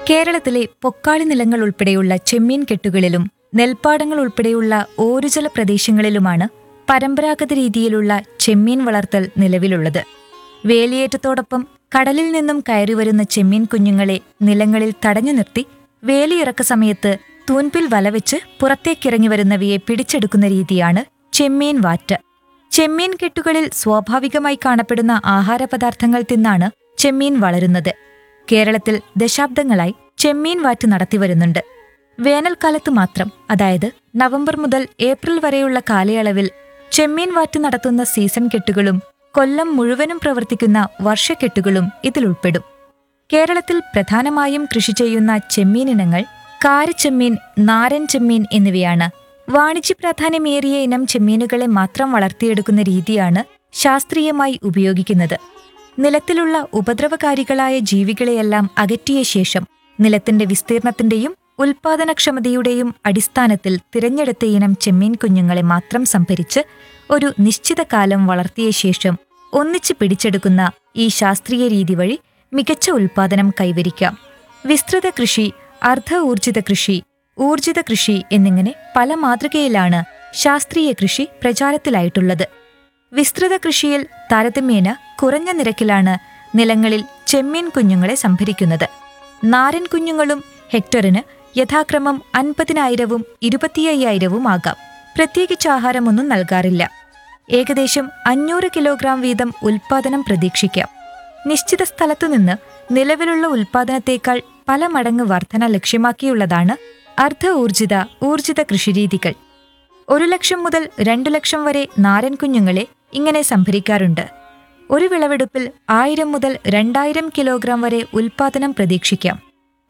കേരളത്തിലെ പൊക്കാളി നിലങ്ങൾ ഉൾപ്പെടെയുള്ള ചെമ്മീൻ കെട്ടുകളിലും നെൽപ്പാടങ്ങൾ ഉൾപ്പെടെയുള്ള ഓരുജല പ്രദേശങ്ങളിലുമാണ് പരമ്പരാഗത രീതിയിലുള്ള ചെമ്മീൻ വളർത്തൽ നിലവിലുള്ളത് വേലിയേറ്റത്തോടൊപ്പം കടലിൽ നിന്നും കയറിവരുന്ന ചെമ്മീൻ കുഞ്ഞുങ്ങളെ നിലങ്ങളിൽ തടഞ്ഞു നിർത്തി വേലിയിറക്ക സമയത്ത് തൂൻപിൽ വലവെച്ച് പുറത്തേക്കിറങ്ങി വരുന്നവയെ പിടിച്ചെടുക്കുന്ന രീതിയാണ് ചെമ്മീൻ വാറ്റ് ചെമ്മീൻ കെട്ടുകളിൽ സ്വാഭാവികമായി കാണപ്പെടുന്ന ആഹാരപദാർത്ഥങ്ങൾ തിന്നാണ് ചെമ്മീൻ വളരുന്നത് കേരളത്തിൽ ദശാബ്ദങ്ങളായി ചെമ്മീൻ വാറ്റ് നടത്തിവരുന്നുണ്ട് വേനൽക്കാലത്ത് മാത്രം അതായത് നവംബർ മുതൽ ഏപ്രിൽ വരെയുള്ള കാലയളവിൽ ചെമ്മീൻ വാറ്റ് നടത്തുന്ന സീസൺ കെട്ടുകളും കൊല്ലം മുഴുവനും പ്രവർത്തിക്കുന്ന വർഷക്കെട്ടുകളും ഇതിലുൾപ്പെടും കേരളത്തിൽ പ്രധാനമായും കൃഷി ചെയ്യുന്ന ചെമ്മീൻ ഇനങ്ങൾ കാരച്ചെമ്മീൻ നാരൻ ചെമ്മീൻ എന്നിവയാണ് വാണിജ്യ പ്രാധാന്യമേറിയ ഇനം ചെമ്മീനുകളെ മാത്രം വളർത്തിയെടുക്കുന്ന രീതിയാണ് ശാസ്ത്രീയമായി ഉപയോഗിക്കുന്നത് നിലത്തിലുള്ള ഉപദ്രവകാരികളായ ജീവികളെയെല്ലാം അകറ്റിയ ശേഷം നിലത്തിന്റെ വിസ്തീർണത്തിന്റെയും ഉൽപാദനക്ഷമതയുടെയും അടിസ്ഥാനത്തിൽ തിരഞ്ഞെടുത്ത ഇനം ചെമ്മീൻ കുഞ്ഞുങ്ങളെ മാത്രം സംഭരിച്ച് ഒരു നിശ്ചിത കാലം വളർത്തിയ ശേഷം ഒന്നിച്ച് പിടിച്ചെടുക്കുന്ന ഈ ശാസ്ത്രീയ രീതി വഴി മികച്ച ഉൽപാദനം കൈവരിക്കാം വിസ്തൃത കൃഷി അർദ്ധ ഊർജിത കൃഷി ഊർജിത കൃഷി എന്നിങ്ങനെ പല മാതൃകയിലാണ് ശാസ്ത്രീയ കൃഷി പ്രചാരത്തിലായിട്ടുള്ളത് വിസ്തൃത കൃഷിയിൽ താരതമ്യേന കുറഞ്ഞ നിരക്കിലാണ് നിലങ്ങളിൽ ചെമ്മീൻ കുഞ്ഞുങ്ങളെ സംഭരിക്കുന്നത് നാരൻ കുഞ്ഞുങ്ങളും ഹെക്ടറിന് യഥാക്രമം അൻപതിനായിരവും ഇരുപത്തിയ്യായിരവും ആകാം പ്രത്യേകിച്ച് ആഹാരമൊന്നും നൽകാറില്ല ഏകദേശം അഞ്ഞൂറ് കിലോഗ്രാം വീതം ഉൽപാദനം പ്രതീക്ഷിക്കാം നിശ്ചിത സ്ഥലത്തുനിന്ന് നിലവിലുള്ള ഉൽപാദനത്തേക്കാൾ പല മടങ്ങ് വർധന ലക്ഷ്യമാക്കിയുള്ളതാണ് അർദ്ധ ഊർജിത ഊർജിത കൃഷിരീതികൾ ഒരു ലക്ഷം മുതൽ രണ്ടു ലക്ഷം വരെ നാരൻ കുഞ്ഞുങ്ങളെ ഇങ്ങനെ സംഭരിക്കാറുണ്ട് ഒരു വിളവെടുപ്പിൽ ആയിരം മുതൽ രണ്ടായിരം കിലോഗ്രാം വരെ ഉൽപാദനം പ്രതീക്ഷിക്കാം